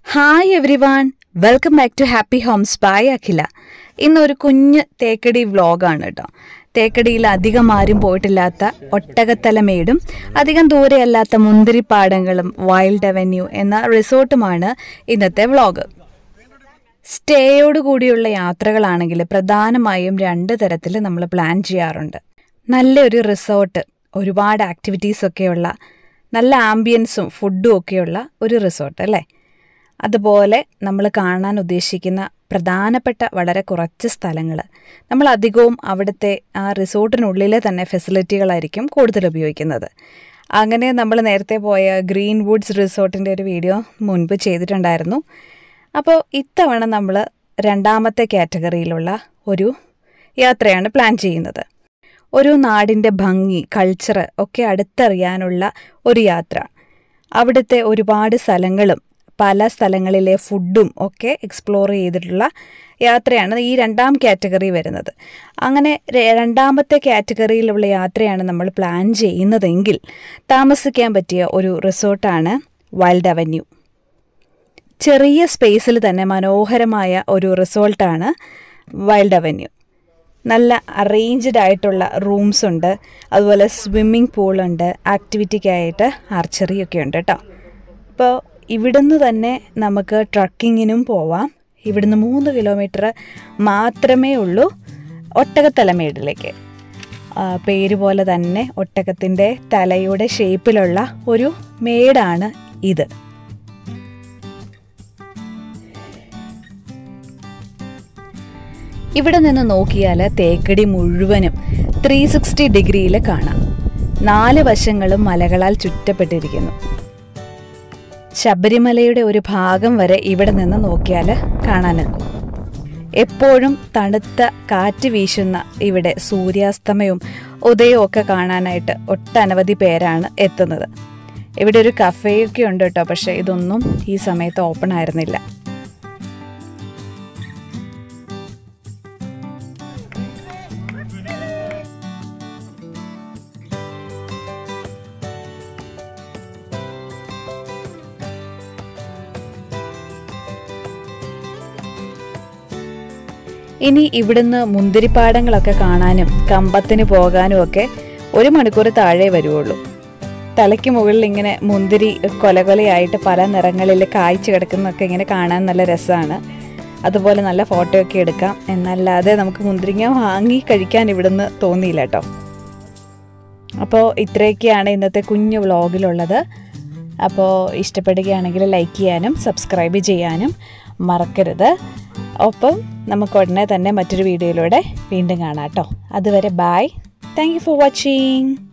hi everyone welcome back to happy homes by Akhila ഇന്നൊരു കുഞ്ഞ് തേക്കടി വ്ളോഗാണ് കേട്ടോ തേക്കടിയിൽ അധികം ആരും പോയിട്ടില്ലാത്ത ഒട്ടകത്തലമേടും അധികം ദൂരെയല്ലാത്ത മുന്തിരിപ്പാടങ്ങളും വൈൽഡ് അവന്യൂ എന്ന റിസോർട്ടുമാണ് ഇന്നത്തെ വ്ളോഗ് സ്റ്റേയോട് കൂടിയുള്ള യാത്രകളാണെങ്കിൽ പ്രധാനമായും രണ്ട് തരത്തിൽ നമ്മൾ പ്ലാൻ ചെയ്യാറുണ്ട് നല്ലൊരു റിസോർട്ട് ഒരുപാട് ആക്ടിവിറ്റീസ് ഒക്കെയുള്ള നല്ല ആംബിയൻസും ഫുഡും ഒക്കെയുള്ള ഒരു റിസോർട്ട് അല്ലേ അതുപോലെ നമ്മൾ കാണാൻ ഉദ്ദേശിക്കുന്ന പ്രധാനപ്പെട്ട വളരെ കുറച്ച് സ്ഥലങ്ങൾ നമ്മൾ അധികവും അവിടുത്തെ ആ റിസോർട്ടിനുള്ളിലെ തന്നെ ഫെസിലിറ്റികളായിരിക്കും കൂടുതൽ ഉപയോഗിക്കുന്നത് അങ്ങനെ നമ്മൾ നേരത്തെ പോയ ഗ്രീൻ വുഡ്സ് റിസോർട്ടിൻ്റെ ഒരു വീഡിയോ മുൻപ് ചെയ്തിട്ടുണ്ടായിരുന്നു അപ്പോൾ ഇത്തവണ നമ്മൾ രണ്ടാമത്തെ കാറ്റഗറിയിലുള്ള ഒരു യാത്രയാണ് പ്ലാൻ ചെയ്യുന്നത് ഒരു നാടിൻ്റെ ഭംഗി കൾച്ചർ ഒക്കെ അടുത്തറിയാനുള്ള ഒരു യാത്ര അവിടുത്തെ ഒരുപാട് സ്ഥലങ്ങളും പല സ്ഥലങ്ങളിലെ ഫുഡും ഒക്കെ എക്സ്പ്ലോർ ചെയ്തിട്ടുള്ള യാത്രയാണ് ഈ രണ്ടാം കാറ്റഗറി വരുന്നത് അങ്ങനെ ര- രണ്ടാമത്തെ കാറ്റഗറിയിലുള്ള യാത്രയാണ് നമ്മൾ പ്ലാൻ ചെയ്യുന്നതെങ്കിൽ താമസിക്കാൻ പറ്റിയ ഒരു റിസോർട്ടാണ് വൈൽഡ് അവന്യൂ ചെറിയ സ്പേസിൽ തന്നെ മനോഹരമായ ഒരു റിസോർട്ടാണ് വൈൽഡ് അവന്യൂ നല്ല അറേഞ്ച്ഡ് ആയിട്ടുള്ള റൂംസ് ഉണ്ട് അതുപോലെ സ്വിമ്മിംഗ് പൂളുണ്ട് ആക്ടിവിറ്റിക്കായിട്ട് ആർച്ചറി ഒക്കെ ഉണ്ട് കേട്ടോ അപ്പോൾ ഇവിടുന്ന് തന്നെ നമുക്ക് ട്രക്കിങ്ങിനും പോവാം ഇവിടുന്ന് മൂന്ന് കിലോമീറ്റർ മാത്രമേ ഉള്ളൂ ഒട്ടകത്തലമേടിലേക്ക് ആ, പേര് പോലെ തന്നെ ഒട്ടകത്തിൻ്റെ തലയുടെ ഷേപ്പിലുള്ള ഒരു മേടാണ് ഇത് ഇവിടെ നിന്ന് നോക്കിയാൽ തേക്കടി മുഴുവനും ത്രീ സിക്സ്റ്റി ഡിഗ്രിയിൽ കാണാം നാല് വശങ്ങളും മലകളാൽ ചുറ്റപ്പെട്ടിരിക്കുന്നു ശബരിമലയുടെ ഒരു ഭാഗം വരെ ഇവിടെ നിന്ന് നോക്കിയാൽ കാണാനൊക്കും എപ്പോഴും തണുത്ത കാറ്റ് വീശുന്ന ഇവിടെ സൂര്യാസ്തമയവും ഉദയവും ഒക്കെ കാണാനായിട്ട് ഒട്ടനവധി പേരാണ് എത്തുന്നത് ഇവിടെ ഒരു കഫേയൊക്കെ ഉണ്ട് കേട്ടോ പക്ഷേ ഇതൊന്നും ഈ സമയത്ത് ഓപ്പൺ ആയിരുന്നില്ല ഇനി ഇവിടുന്ന് മുന്തിരിപ്പാടങ്ങളൊക്കെ കാണാനും കമ്പത്തിന് പോകാനും ഒക്കെ ഒരു മണിക്കൂർ താഴെ വരുവുള്ളൂ തലയ്ക്ക് മുകളിൽ ഇങ്ങനെ മുന്തിരി കൊലകൊലയായിട്ട് പല നിറങ്ങളിൽ കായ്ച്ചു കിടക്കുന്നതൊക്കെ ഇങ്ങനെ കാണാൻ നല്ല രസമാണ് അതുപോലെ നല്ല ഫോട്ടോ ഒക്കെ എടുക്കാം എന്നല്ലാതെ നമുക്ക് മുന്തിരിങ്ങ വാങ്ങി കഴിക്കാൻ ഇവിടുന്ന് തോന്നിയില്ല കേട്ടോ അപ്പോൾ ഇത്രയൊക്കെയാണ് ഇന്നത്തെ കുഞ്ഞു വ്ളോഗിലുള്ളത് അപ്പോൾ ഇഷ്ടപ്പെടുകയാണെങ്കിൽ ലൈക്ക് ചെയ്യാനും സബ്സ്ക്രൈബ് ചെയ്യാനും മറക്കരുത് ഒപ്പം നമുക്ക് ഉടനെ തന്നെ മറ്റൊരു വീഡിയോയിലൂടെ വീണ്ടും കാണാം കേട്ടോ അതുവരെ bye thank you for watching